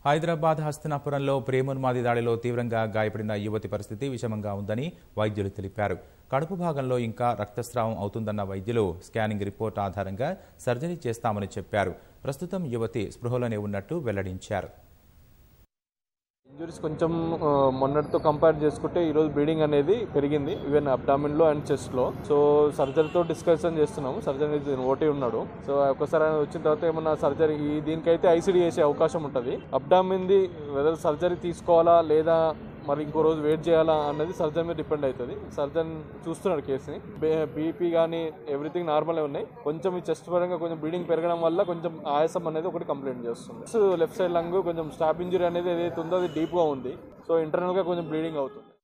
హైదరాబాద్ హస్తినాపురంలో ప్రేమోన్మాది దాడిలో తీవ్రంగా గాయపడిన యువతి పరిస్థితి విషమంగా ఉందని వైద్యులు తెలిపారు కడుపు భాగంలో ఇంకా రక్తస్రావం అవుతుందన్న వైద్యులు స్కానింగ్ రిపోర్ట్ ఆధారంగా సర్జరీ చేస్తామని చెప్పారు ప్రస్తుతం యువతి స్పృహలోనే ఉన్నట్టు వెల్లడించారు ఇంజురీస్ కొంచెం ఆ, మొన్నటితో కంపేర్ చేసుకుంటే ఈరోజు బ్లీడింగ్ అనేది పెరిగింది ఈవెన్ అబ్డామిన్లో అండ్ చెస్ట్లో సో సర్జరీతో డిస్కషన్ చేస్తున్నాము సర్జరీ ఓటీ ఉన్నాడు సో ఒకసారి ఆయన వచ్చిన తర్వాత ఏమన్నా సర్జరీ ఈ దీనికైతే ఐసీడీ చేసే అవకాశం ఉంటుంది అబ్డామిన్ది వెదర్ సర్జరీ తీసుకోవాలా లేదా మరి ఇంకో రోజు వెయిట్ చేయాలా అన్నది సర్జన్ మీద డిపెండ్ అవుతుంది సర్జన్ చూస్తున్నాడు కేసుని బీపీ కానీ ఎవ్రీథింగ్ నార్మల్ ఉన్నాయి కొంచెం ఈ చెస్ట్ పరంగా కొంచెం బ్లీడింగ్ పెరగడం వల్ల కొంచెం ఆయాసం అనేది ఒకటి కంప్లైంట్ చేస్తుంది లెఫ్ట్ సైడ్ లంగ్ కొంచెం స్టాప్ ఇంజరీ అనేది ఏదైతే ఉందో అది డీప్గా ఉంది సో ఇంటర్నల్గా కొంచెం బ్లీడింగ్ అవుతుంది